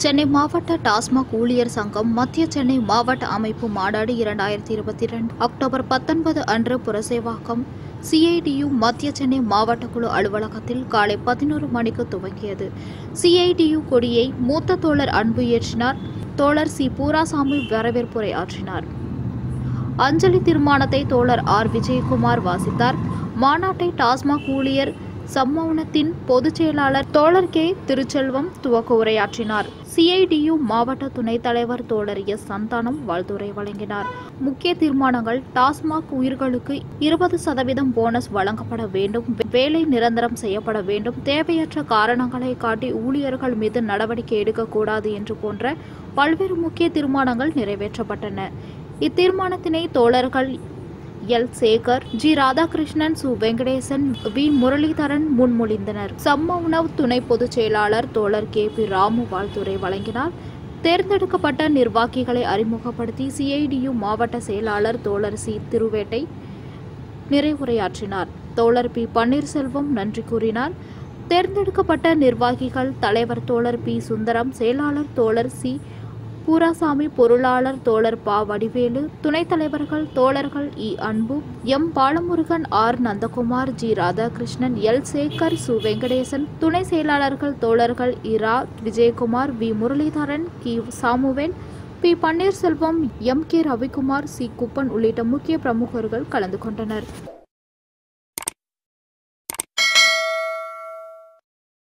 சென்னை மாவட்ட டாஸ்மாக் ஊழியர் சங்கம் மத்திய சென்னை மாவட்ட அமைப்பு மாநாடு இரண்டாயிரத்தி இருபத்தி இரண்டு அக்டோபர் பத்தொன்பது அன்று புரசேவாக்கம் சிஐடியு மத்திய சென்னை மாவட்ட குழு அலுவலகத்தில் காலை பதினோரு மணிக்கு துவங்கியது சிஐடியு கொடியை மூத்த தோழர் அன்பு ஏற்றினார் தோழர் சி பூராசாமி வரவேற்புரை ஆற்றினார் அஞ்சலி தீர்மானத்தை தோழர் ஆர் விஜயகுமார் வாசித்தார் மாநாட்டை டாஸ்மாக் ஊழியர் சம்மௌனத்தின் பொதுச் செயலாளர் தோழர் கே திருச்செல்வம் துவக்க உரையாற்றினார் சிஐடியு மாவட்ட துணைத் தலைவர் தோழர் எஸ் சந்தானம் வாழ்த்துரை வழங்கினார் முக்கிய தீர்மானங்கள் டாஸ்மாக் உயிர்களுக்கு இருபது சதவீதம் போனஸ் வழங்கப்பட வேண்டும் வேலை நிரந்தரம் செய்யப்பட வேண்டும் தேவையற்ற காரணங்களை காட்டி ஊழியர்கள் மீது நடவடிக்கை எடுக்கக்கூடாது என்று போன்ற பல்வேறு முக்கிய தீர்மானங்கள் நிறைவேற்றப்பட்டன இத்தீர்மானத்தினை தோழர்கள் எல் சேகர் ஜி ராதாகிருஷ்ணன் சு வெங்கடேசன் வி முரளிதரன் முன்மொழிந்தனர் சம்ம உணவு துணை பொதுச் செயலாளர் தோழர் கே பி ராமு வாழ்த்துரை வழங்கினார் தேர்ந்தெடுக்கப்பட்ட நிர்வாகிகளை அறிமுகப்படுத்தி சிஐடியு மாவட்ட செயலாளர் தோழர் சி திருவேட்டை நிறைவுரையாற்றினார் தோழர் பி பன்னீர்செல்வம் நன்றி கூறினார் தேர்ந்தெடுக்கப்பட்ட நிர்வாகிகள் தலைவர் தோழர் பி சுந்தரம் செயலாளர் தோழர் சி பூராசாமி பொருளாளர் தோழர் பா வடிவேலு துணைத் தலைவர்கள் தோழர்கள் இ Anbu M Balamurugan R Nandakumar G Radhakrishnan L Sekar சு வெங்கடேசன் துணை செயலாளர்கள் தோழர்கள் இரா விஜயகுமார் வி முரளிதரன் கி Samuel P Panneerselvam M K Ravikumar C Kuppan உள்ளிட்ட முக்கிய பிரமுகர்கள் கலந்து கொண்டனர்